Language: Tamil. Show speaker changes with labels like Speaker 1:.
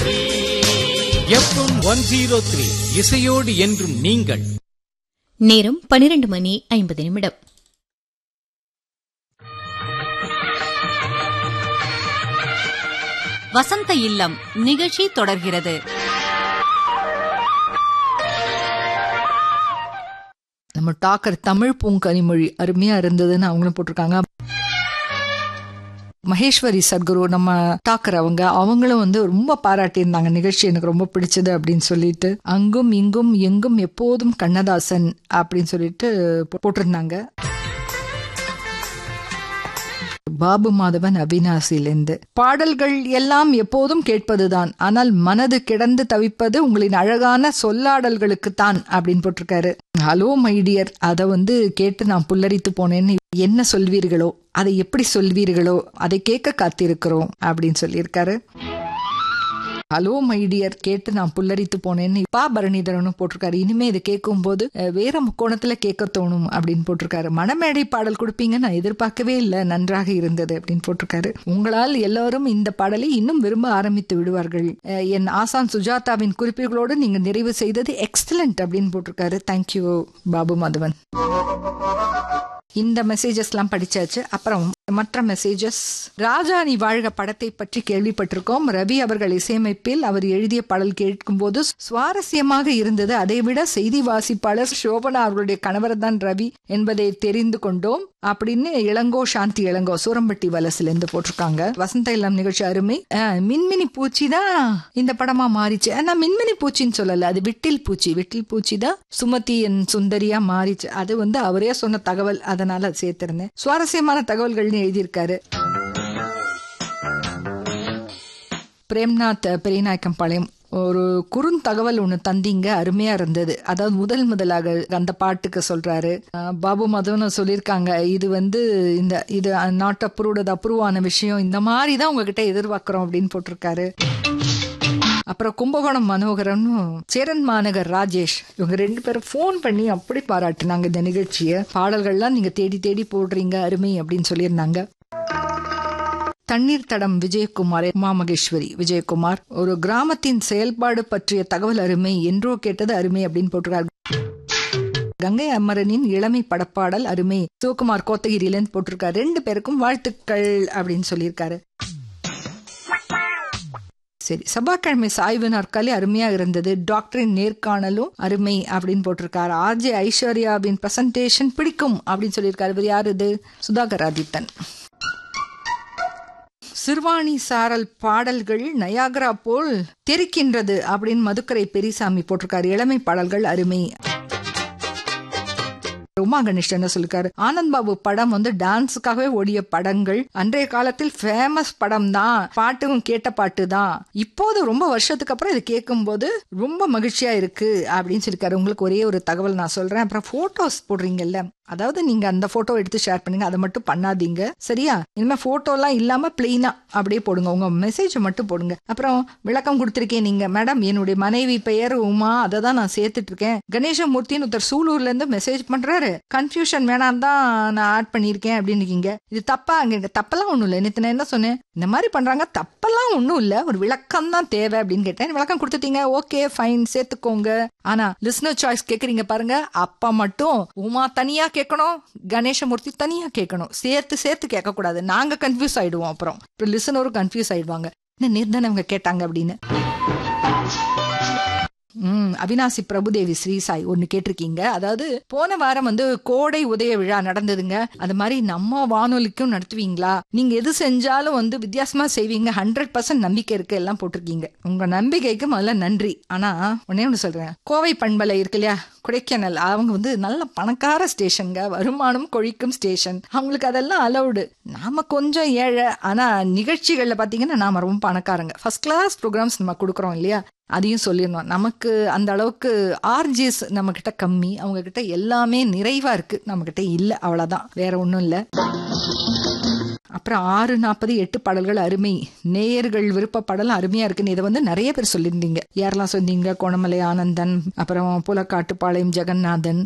Speaker 1: எஃப்எம் ஒன் ஜீரோ த்ரீ இசையோடு என்றும் நீங்கள்
Speaker 2: நேரம் பனிரெண்டு மணி ஐம்பது நிமிடம்
Speaker 3: வசந்த இல்லம் நிகழ்ச்சி தொடர்கிறது
Speaker 4: நம்ம டாக்கர் தமிழ் பூங்கனிமொழி அருமையா இருந்ததுன்னு அவங்களும் போட்டிருக்காங்க மகேஸ்வரி சத்குரு நம்ம டாக்கர் அவங்க அவங்களும் வந்து ரொம்ப பாராட்டியிருந்தாங்க நிகழ்ச்சி எனக்கு ரொம்ப பிடிச்சது அப்படின்னு சொல்லிட்டு அங்கும் இங்கும் எங்கும் எப்போதும் கண்ணதாசன் அப்படின்னு சொல்லிட்டு போ- போட்டிருந்தாங்க பாபு மாதவன் அவினாசிலிருந்து பாடல்கள் எல்லாம் எப்போதும் கேட்பதுதான் ஆனால் மனது கிடந்து தவிப்பது உங்களின் அழகான சொல்லாடல்களுக்குத்தான் அப்படின்னு போட்டிருக்காரு ஹலோ மைடியர் அதை வந்து கேட்டு நான் புல்லரித்து போனேன்னு என்ன சொல்வீர்களோ அதை எப்படி சொல்வீர்களோ அதை கேட்க காத்திருக்கிறோம் அப்படின்னு சொல்லியிருக்காரு ஹலோ மைடியர் கேட்டு நான் புல்லரித்து போனேன்னு பா பரணிதரனும் போட்டிருக்காரு இனிமே இதை கேட்கும் போது அஹ், வேற முக்கோணத்துல கேட்க தோணும் அப்படின்னு போட்டிருக்காரு மணமேடை பாடல் கொடுப்பீங்க நான் எதிர்பார்க்கவே இல்லை நன்றாக இருந்தது அப்படின்னு போட்டிருக்காரு உங்களால் எல்லாரும் இந்த பாடலை இன்னும் விரும்ப ஆரம்பித்து விடுவார்கள் அஹ், என் ஆசான் சுஜாதாவின் குறிப்புகளோடு நீங்க நிறைவு செய்தது எக்ஸலண்ட் அப்படின்னு போட்டிருக்காரு தேங்க்யூ பாபு மாதவன் இந்த மெசேஜஸ்லாம் படிச்சாச்சு அப்புறம் மற்ற மெசேஜஸ் ராஜா நீ வாழ்க படத்தை பற்றி கேள்விப்பட்டிருக்கோம் ரவி அவர்கள் இசையமைப்பில் அவர் எழுதிய பாடல் கேட்கும்போது சுவாரஸ்யமாக இருந்தது அதைவிட செய்தி வாசிப்பாளர் சோபனா அவர்களுடைய கணவர் தான் ரவி என்பதை தெரிந்து கொண்டோம் அப்படின்னு இளங்கோ சாந்தி இளங்கோ சூரம்பட்டி வலசிலிருந்து போட்டிருக்காங்க வசந்த இல்லம் நிகழ்ச்சி அருமை அஹ், மின்மினி பூச்சி தான் இந்த படமா மாறிச்சு ஆனா மின்மினி பூச்சின்னு சொல்லல அது விட்டில் பூச்சி விட்டில் பூச்சி தான் சுமதி என் சுந்தரியா மாறிச்சு அது வந்து அவரே சொன்ன தகவல் அதனால அது சேர்த்திருந்தேன் சுவாரஸ்யமான தகவல்கள்னு எழுதியிருக்காரு பிரேம்நாத் பெரியநாயக்கம் பாளையம் ஒரு குறுந்தகவல் ஒன்று தந்தீங்க அருமையா இருந்தது அதாவது முதல் முதலாக அந்த பாட்டுக்கு சொல்றாரு அஹ், பாபு மதவனும் சொல்லியிருக்காங்க இது வந்து இந்த இது நாட் அப்ரூவ்டு அப்ரூவ் ஆன விஷயம் இந்த மாதிரி தான் உங்ககிட்ட எதிர்பார்க்கிறோம் அப்படின்னு போட்டிருக்காரு அப்புறம் கும்பகோணம் மனோகரனும் சேரன் மாநகர் ராஜேஷ் இவங்க ரெண்டு பேரும் ஃபோன் பண்ணி அப்படி பாராட்டுனாங்க இந்த நிகழ்ச்சியை பாடல்கள்லாம் நீங்க தேடி தேடி போடுறீங்க அருமை அப்படின்னு சொல்லியிருந்தாங்க தண்ணீர் தடம் விஜயகுமார் உமா மகேஸ்வரி விஜயகுமார் ஒரு கிராமத்தின் செயல்பாடு பற்றிய தகவல் அருமை என்றோ கேட்டது அருமை அப்படின்னு போட்டிருக்காரு கங்கை அமரனின் இளமை படப்பாடல் அருமை சிவகுமார் கோத்தகிரியிலேருந்து போட்டிருக்காரு ரெண்டு பேருக்கும் வாழ்த்துக்கள் அப்படின்னு சொல்லியிருக்காரு சரி செவ்வாய்க்கிழமை சாய்வு நாற்காலி அருமையா இருந்தது டாக்டரின் நேர்காணலும் அருமை அப்படின்னு போட்டிருக்காரு ஆர்ஜே ஐஸ்வர்யாவின் பிரசன்டேஷன் பிடிக்கும் அப்படின்னு சொல்லியிருக்காரு இவர் யாரு இது சுதாகர் ஆதித்தன் சிறுவாணி சாரல் பாடல்கள் நயாகரா போல் தெரிக்கின்றது அப்படின்னு மதுக்கரை பெரியசாமி போட்டிருக்காரு இளமை பாடல்கள் அருமை உமா கணேஷ் என்ன சொல்லிருக்காரு ஆனந்த் பாபு படம் வந்து டான்ஸுக்காகவே ஓடிய படங்கள் அன்றைய காலத்தில் ஃபேமஸ் படம் தான் பாட்டும் கேட்ட பாட்டு தான் இப்போது ரொம்ப வருஷத்துக்கு அப்புறம் இது கேட்கும்போது ரொம்ப மகிழ்ச்சியா இருக்கு அப்படின்னு சொல்லிருக்காரு உங்களுக்கு ஒரே ஒரு தகவல் நான் சொல்றேன் அப்புறம் போட்டோஸ் போடுறீங்கல்ல அதாவது நீங்க அந்த போட்டோ எடுத்து ஷேர் பண்ணுங்க அதை மட்டும் பண்ணாதீங்க சரியா இனிமே போட்டோ எல்லாம் இல்லாம பிளெயினா அப்படியே போடுங்க உங்க மெசேஜ் மட்டும் போடுங்க அப்புறம் விளக்கம் கொடுத்திருக்கேன் நீங்க மேடம் என்னுடைய மனைவி பெயர் உமா அதை தான் நான் சேர்த்துட்டு இருக்கேன் கணேசமூர்த்தின்னு ஒருத்தர் சூலூர்ல இருந்து மெசேஜ் பண்றாரு கன்ஃபியூஷன் வேணாம் தான் நான் ஆட் பண்ணியிருக்கேன் அப்படின்னு இருக்கீங்க இது தப்பா அங்க தப்பெல்லாம் ஒண்ணும் இல்லை நேத்து நான் என்ன சொன்னேன் இந்த மாதிரி பண்றாங்க தப்பெல்லாம் ஒண்ணும் இல்ல ஒரு விளக்கம் தான் தேவை அப்படின்னு கேட்டேன் விளக்கம் கொடுத்துட்டீங்க ஓகே ஃபைன் சேர்த்துக்கோங்க ஆனா லிஸ்னர் சாய்ஸ் கேக்குறீங்க பாருங்க அப்பா மட்டும் உமா தனியா கேட்கணும் கணேசமூர்த்தி தனியா கேட்கணும் சேர்த்து சேர்த்து கேட்க கூடாது நாங்க கன்ஃபியூஸ் ஆயிடுவோம் அப்புறம் அப்புறம் லிசனரும் கன்ஃபியூஸ் ஆயிடுவாங்க என்ன நேர்தானே அவங்க கேட்டாங்க அப்படின்னு ம் அவினாசி பிரபுதேவி ஸ்ரீசாய் ஒன்னு கேட்டிருக்கீங்க அதாவது போன வாரம் வந்து கோடை உதய விழா நடந்ததுங்க அது மாதிரி நம்ம வானொலிக்கும் நடத்துவீங்களா நீங்க எது செஞ்சாலும் வந்து வித்தியாசமா செய்வீங்க ஹண்ட்ரட் பர்சன்ட் நம்பிக்கை இருக்கு எல்லாம் போட்டிருக்கீங்க உங்க நம்பிக்கைக்கு முதல்ல நன்றி ஆனா ஒன்னே ஒன்று சொல்றேன் கோவை பண்பலை இருக்கு இல்லையா கொடைக்கானல் அவங்க வந்து நல்ல பணக்கார ஸ்டேஷனுங்க வருமானம் கொழிக்கும் ஸ்டேஷன் அவங்களுக்கு அதெல்லாம் அலௌடு நாம கொஞ்சம் ஏழை ஆனா நிகழ்ச்சிகள்ல பாத்தீங்கன்னா நாம ரொம்ப பணக்காரங்க ஃபர்ஸ்ட் கிளாஸ் ப்ரோக்ராம்ஸ் நம்ம கொடுக்குறோம் இல்லையா அதையும் சொல்லிடணும் நமக்கு அந்த அளவுக்கு ஆர்ஜிஎஸ் நம்ம கிட்ட கம்மி அவங்க கிட்ட எல்லாமே நிறைவா இருக்கு நம்ம கிட்ட இல்ல அவ்வளவுதான் வேற ஒண்ணும் இல்ல அப்புறம் ஆறு நாற்பது எட்டு பாடல்கள் அருமை நேயர்கள் விருப்ப பாடல் அருமையா இருக்குன்னு இதை வந்து நிறைய பேர் சொல்லியிருந்தீங்க யாரெல்லாம் சொன்னீங்க கோணமலை ஆனந்தன் அப்புறம் புலக்காட்டுப்பாளையம் ஜெகநாதன்